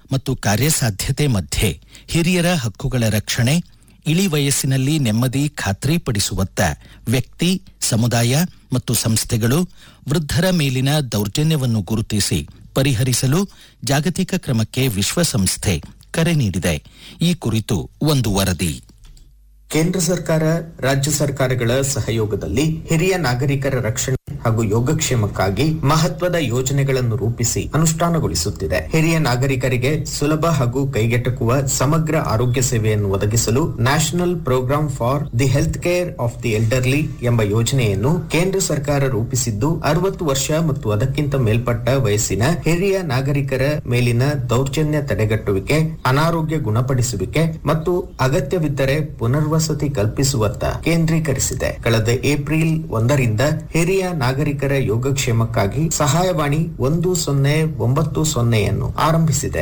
ಮತ್ತು ಕಾರ್ಯಸಾಧ್ಯತೆ ಮಧ್ಯೆ ಹಿರಿಯರ ಹಕ್ಕುಗಳ ರಕ್ಷಣೆ ಇಳಿ ವಯಸ್ಸಿನಲ್ಲಿ ನೆಮ್ಮದಿ ಖಾತ್ರಿಪಡಿಸುವತ್ತ ವ್ಯಕ್ತಿ ಸಮುದಾಯ ಮತ್ತು ಸಂಸ್ಥೆಗಳು ವೃದ್ಧರ ಮೇಲಿನ ದೌರ್ಜನ್ಯವನ್ನು ಗುರುತಿಸಿ ಪರಿಹರಿಸಲು ಜಾಗತಿಕ ಕ್ರಮಕ್ಕೆ ವಿಶ್ವಸಂಸ್ಥೆ ಕರೆ ನೀಡಿದೆ ಈ ಕುರಿತು ಒಂದು ವರದಿ ಕೇಂದ್ರ ಸರ್ಕಾರ ರಾಜ್ಯ ಸರ್ಕಾರಗಳ ಸಹಯೋಗದಲ್ಲಿ ಹಿರಿಯ ನಾಗರಿಕರ ರಕ್ಷಣೆ ಹಾಗೂ ಯೋಗಕ್ಷೇಮಕ್ಕಾಗಿ ಮಹತ್ವದ ಯೋಜನೆಗಳನ್ನು ರೂಪಿಸಿ ಅನುಷ್ಠಾನಗೊಳಿಸುತ್ತಿದೆ ಹಿರಿಯ ನಾಗರಿಕರಿಗೆ ಸುಲಭ ಹಾಗೂ ಕೈಗೆಟಕುವ ಸಮಗ್ರ ಆರೋಗ್ಯ ಸೇವೆಯನ್ನು ಒದಗಿಸಲು national programme for the health care of the elderly ಎಂಬ ಯೋಜನೆಯನ್ನು ಕೇಂದ್ರ ಸರ್ಕಾರ ರೂಪಿಸಿದ್ದು ಅರವತ್ತು ವರ್ಷ ಮತ್ತು ಅದಕ್ಕಿಂತ ಮೇಲ್ಪಟ್ಟ ವಯಸ್ಸಿನ ಹಿರಿಯ ನಾಗರಿಕರ ಮೇಲಿನ ದೌರ್ಜನ್ಯ ತಡೆಗಟ್ಟುವಿಕೆ ಅನಾರೋಗ್ಯ ಗುಣಪಡಿಸುವಿಕೆ ಮತ್ತು ಅಗತ್ಯವಿದ್ದರೆ ಪುನರ್ವಸತಿ ಕಲ್ಪಿಸುವತ್ತ ಕೇಂದ್ರೀಕರಿಸಿದೆ ಕಳೆದ ಏಪ್ರಿಲ್ ಒಂದರಿಂದ ಹಿರಿಯ ನಾಗರಿಕರ ಯೋಗಕ್ಷೇಮಕ್ಕಾಗಿ ಸಹಾಯವಾಣಿ ಒಂದು ಸೊನ್ನೆ ಒಂಬತ್ತು ಸೊನ್ನೆಯನ್ನು ಆರಂಭಿಸಿದೆ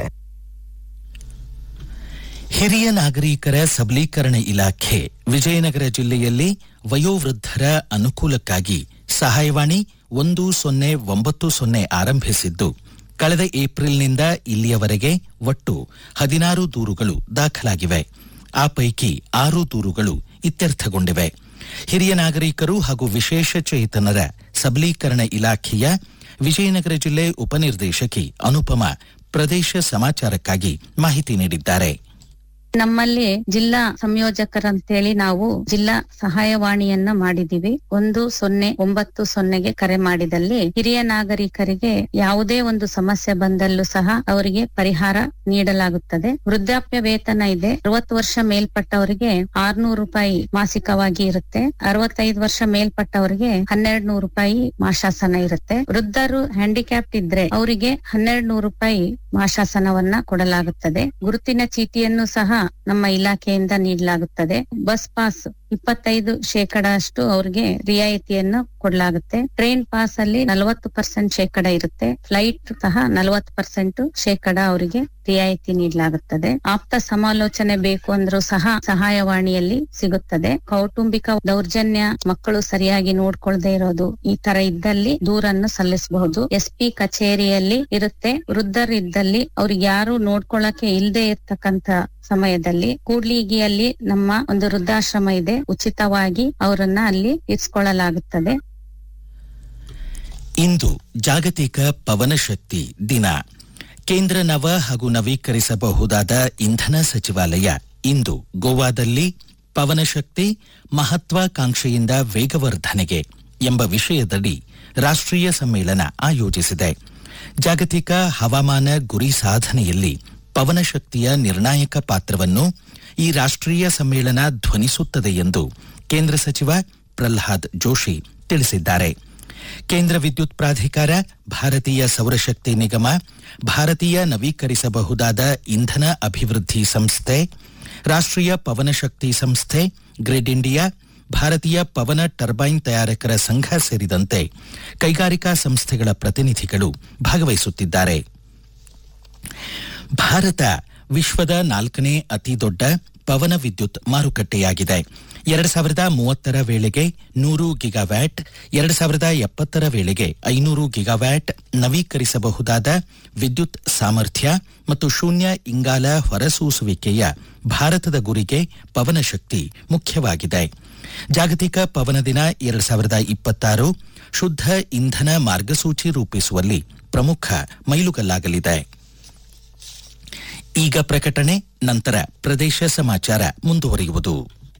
ಹಿರಿಯ ನಾಗರಿಕರ ಸಬಲೀಕರಣ ಇಲಾಖೆ ವಿಜಯನಗರ ಜಿಲ್ಲೆಯಲ್ಲಿ ವಯೋವೃದ್ಧರ ಅನುಕೂಲಕ್ಕಾಗಿ ಸಹಾಯವಾಣಿ ಒಂದು ಸೊನ್ನೆ ಒಂಬತ್ತು ಸೊನ್ನೆ ಆರಂಭಿಸಿದ್ದು ಕಳೆದ ಏಪ್ರಿಲ್ನಿಂದ ಇಲ್ಲಿಯವರೆಗೆ ಒಟ್ಟು ಹದಿನಾರು ದೂರುಗಳು ದಾಖಲಾಗಿವೆ ಆ ಪೈಕಿ ಆರು ದೂರುಗಳು ಇತ್ಯರ್ಥಗೊಂಡಿವೆ ಹಿರಿಯ ನಾಗರಿಕರು ಹಾಗೂ ವಿಶೇಷ ಚೇತನರ ಸಬಲೀಕರಣ ಇಲಾಖೆಯ ವಿಜಯನಗರ ಜಿಲ್ಲೆ ಉಪನಿರ್ದೇಶಕಿ ಅನುಪಮಾ ಪ್ರದೇಶ ಸಮಾಚಾರಕ್ಕಾಗಿ ಮಾಹಿತಿ ನೀಡಿದ್ದಾರೆ ನಮ್ಮಲ್ಲಿ ಜಿಲ್ಲಾ ಸಂಯೋಜಕರಂತೇಳಿ ನಾವು ಜಿಲ್ಲಾ ಸಹಾಯವಾಣಿಯನ್ನ ಮಾಡಿದೀವಿ ಒಂದು ಸೊನ್ನೆ ಒಂಬತ್ತು ಸೊನ್ನೆಗೆ ಕರೆ ಮಾಡಿದಲ್ಲಿ ಹಿರಿಯ ನಾಗರಿಕರಿಗೆ ಯಾವುದೇ ಒಂದು ಸಮಸ್ಯೆ ಬಂದಲ್ಲೂ ಸಹ ಅವರಿಗೆ ಪರಿಹಾರ ನೀಡಲಾಗುತ್ತದೆ ವೃದ್ಧಾಪ್ಯ ವೇತನ ಇದೆ ಅರವತ್ತು ವರ್ಷ ಮೇಲ್ಪಟ್ಟವರಿಗೆ ಆರ್ನೂರು ರೂಪಾಯಿ ಮಾಸಿಕವಾಗಿ ಇರುತ್ತೆ ಅರವತ್ತೈದು ವರ್ಷ ಮೇಲ್ಪಟ್ಟವರಿಗೆ ಹನ್ನೆರಡು ನೂರು ರೂಪಾಯಿ ಮಾಶಾಸನ ಇರುತ್ತೆ ವೃದ್ಧರು ಹ್ಯಾಂಡಿಕ್ಯಾಪ್ಟ್ ಇದ್ರೆ ಅವರಿಗೆ ಹನ್ನೆರಡು ನೂರು ರೂಪಾಯಿ ಮಾಶಾಸನವನ್ನ ಕೊಡಲಾಗುತ್ತದೆ ಗುರುತಿನ ಚೀಟಿಯನ್ನು ಸಹ ನಮ್ಮ ಇಲಾಖೆಯಿಂದ ನೀಡಲಾಗುತ್ತದೆ ಬಸ್ ಪಾಸ್ ಇಪ್ಪತ್ತೈದು ಶೇಕಡ ಅಷ್ಟು ಅವ್ರಿಗೆ ರಿಯಾಯಿತಿಯನ್ನು ಕೊಡಲಾಗುತ್ತೆ ಟ್ರೈನ್ ಪಾಸ್ ಅಲ್ಲಿ ನಲವತ್ತು ಪರ್ಸೆಂಟ್ ಶೇಕಡ ಇರುತ್ತೆ ಫ್ಲೈಟ್ ಸಹ ನಲವತ್ತು ಪರ್ಸೆಂಟ್ ಶೇಕಡ ಅವರಿಗೆ ರಿಯಾಯಿತಿ ನೀಡಲಾಗುತ್ತದೆ ಆಪ್ತ ಸಮಾಲೋಚನೆ ಬೇಕು ಅಂದ್ರೂ ಸಹ ಸಹಾಯವಾಣಿಯಲ್ಲಿ ಸಿಗುತ್ತದೆ ಕೌಟುಂಬಿಕ ದೌರ್ಜನ್ಯ ಮಕ್ಕಳು ಸರಿಯಾಗಿ ನೋಡ್ಕೊಳ್ದೇ ಇರೋದು ಈ ತರ ಇದ್ದಲ್ಲಿ ದೂರನ್ನು ಸಲ್ಲಿಸಬಹುದು ಎಸ್ ಪಿ ಕಚೇರಿಯಲ್ಲಿ ಇರುತ್ತೆ ವೃದ್ಧರಿದ್ದಲ್ಲಿ ಅವ್ರಿಗೆ ಯಾರು ನೋಡ್ಕೊಳಕ್ಕೆ ಇಲ್ಲದೆ ಇರ್ತಕ್ಕಂತ ಸಮಯದಲ್ಲಿ ಕೂಡ್ಲಿಗಿಯಲ್ಲಿ ನಮ್ಮ ಒಂದು ವೃದ್ಧಾಶ್ರಮ ಇದೆ ಉಚಿತವಾಗಿ ಅವರನ್ನ ಅಲ್ಲಿ ಇರಿಸ್ಕೊಳ್ಳಲಾಗುತ್ತದೆ ಇಂದು ಜಾಗತಿಕ ಪವನಶಕ್ತಿ ದಿನ ಕೇಂದ್ರ ನವ ಹಾಗೂ ನವೀಕರಿಸಬಹುದಾದ ಇಂಧನ ಸಚಿವಾಲಯ ಇಂದು ಗೋವಾದಲ್ಲಿ ಪವನಶಕ್ತಿ ಮಹತ್ವಾಕಾಂಕ್ಷೆಯಿಂದ ವೇಗವರ್ಧನೆಗೆ ಎಂಬ ವಿಷಯದಡಿ ರಾಷ್ಟ್ರೀಯ ಸಮ್ಮೇಳನ ಆಯೋಜಿಸಿದೆ ಜಾಗತಿಕ ಹವಾಮಾನ ಗುರಿ ಸಾಧನೆಯಲ್ಲಿ ಪವನಶಕ್ತಿಯ ನಿರ್ಣಾಯಕ ಪಾತ್ರವನ್ನು ಈ ರಾಷ್ಟ್ರೀಯ ಸಮ್ಮೇಳನ ಧ್ವನಿಸುತ್ತದೆ ಎಂದು ಕೇಂದ್ರ ಸಚಿವ ಪ್ರಲ್ಹಾದ್ ಜೋಶಿ ತಿಳಿಸಿದ್ದಾರೆ ಕೇಂದ್ರ ವಿದ್ಯುತ್ ಪ್ರಾಧಿಕಾರ ಭಾರತೀಯ ಸೌರಶಕ್ತಿ ನಿಗಮ ಭಾರತೀಯ ನವೀಕರಿಸಬಹುದಾದ ಇಂಧನ ಅಭಿವೃದ್ಧಿ ಸಂಸ್ಥೆ ರಾಷ್ಟ್ರೀಯ ಪವನಶಕ್ತಿ ಸಂಸ್ಥೆ ಗ್ರಿಡ್ ಇಂಡಿಯಾ ಭಾರತೀಯ ಪವನ ಟರ್ಬೈನ್ ತಯಾರಕರ ಸಂಘ ಸೇರಿದಂತೆ ಕೈಗಾರಿಕಾ ಸಂಸ್ಥೆಗಳ ಪ್ರತಿನಿಧಿಗಳು ಭಾಗವಹಿಸುತ್ತಿದ್ದಾರೆ ಭಾರತ ವಿಶ್ವದ ನಾಲ್ಕನೇ ಅತಿದೊಡ್ಡ ಪವನ ವಿದ್ಯುತ್ ಮಾರುಕಟ್ಟೆಯಾಗಿದೆ ಎರಡು ಸಾವಿರದ ಮೂವತ್ತರ ವೇಳೆಗೆ ನೂರು ಗಿಗಾವ್ಯಾಟ್ ಎರಡು ಸಾವಿರದ ಎಪ್ಪತ್ತರ ವೇಳೆಗೆ ಐನೂರು ಗಿಗಾವ್ಯಾಟ್ ನವೀಕರಿಸಬಹುದಾದ ವಿದ್ಯುತ್ ಸಾಮರ್ಥ್ಯ ಮತ್ತು ಶೂನ್ಯ ಇಂಗಾಲ ಹೊರಸೂಸುವಿಕೆಯ ಭಾರತದ ಗುರಿಗೆ ಪವನಶಕ್ತಿ ಮುಖ್ಯವಾಗಿದೆ ಜಾಗತಿಕ ಪವನ ದಿನ ಎರಡು ಸಾವಿರದ ಇಪ್ಪತ್ತಾರು ಶುದ್ಧ ಇಂಧನ ಮಾರ್ಗಸೂಚಿ ರೂಪಿಸುವಲ್ಲಿ ಪ್ರಮುಖ ಮೈಲುಗಲ್ಲಾಗಲಿದೆ ಈಗ ಪ್ರಕಟಣೆ ನಂತರ ಪ್ರದೇಶ ಸಮಾಚಾರ ಮುಂದುವರಿಯುವುದು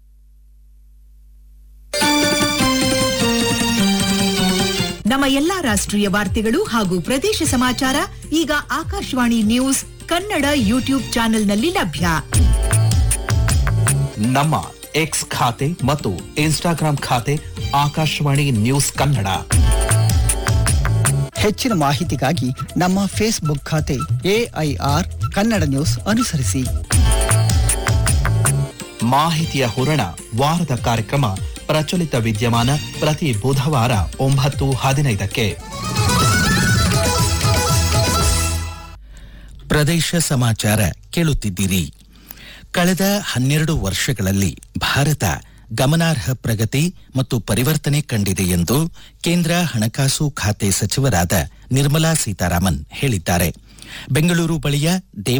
ನಮ್ಮ ಎಲ್ಲಾ ರಾಷ್ಟ್ರೀಯ ವಾರ್ತೆಗಳು ಹಾಗೂ ಪ್ರದೇಶ ಸಮಾಚಾರ ಈಗ ಆಕಾಶವಾಣಿ ನ್ಯೂಸ್ ಕನ್ನಡ ಯೂಟ್ಯೂಬ್ ಚಾನೆಲ್ನಲ್ಲಿ ಲಭ್ಯ ನಮ್ಮ ಎಕ್ಸ್ ಖಾತೆ ಮತ್ತು ಇನ್ಸ್ಟಾಗ್ರಾಂ ಖಾತೆ ಆಕಾಶವಾಣಿ ನ್ಯೂಸ್ ಕನ್ನಡ ಹೆಚ್ಚಿನ ಮಾಹಿತಿಗಾಗಿ ನಮ್ಮ ಫೇಸ್ಬುಕ್ ಖಾತೆ ಎಐಆರ್ ಕನ್ನಡ ನ್ಯೂಸ್ ಅನುಸರಿಸಿ ಮಾಹಿತಿಯ ಹೂರಣ ವಾರದ ಕಾರ್ಯಕ್ರಮ ಪ್ರಚಲಿತ ವಿದ್ಯಮಾನ ಪ್ರತಿ ಬುಧವಾರ ಒಂಬತ್ತು ಹದಿನೈದಕ್ಕೆ ಪ್ರದೇಶ ಸಮಾಚಾರ ಕೇಳುತ್ತಿದ್ದೀರಿ ಕಳೆದ ಹನ್ನೆರಡು ವರ್ಷಗಳಲ್ಲಿ ಭಾರತ ಗಮನಾರ್ಹ ಪ್ರಗತಿ ಮತ್ತು ಪರಿವರ್ತನೆ ಕಂಡಿದೆ ಎಂದು ಕೇಂದ್ರ ಹಣಕಾಸು ಖಾತೆ ಸಚಿವರಾದ ನಿರ್ಮಲಾ ಸೀತಾರಾಮನ್ ಹೇಳಿದ್ದಾರೆ ಬೆಂಗಳೂರು ಬಳಿಯ ದೇವ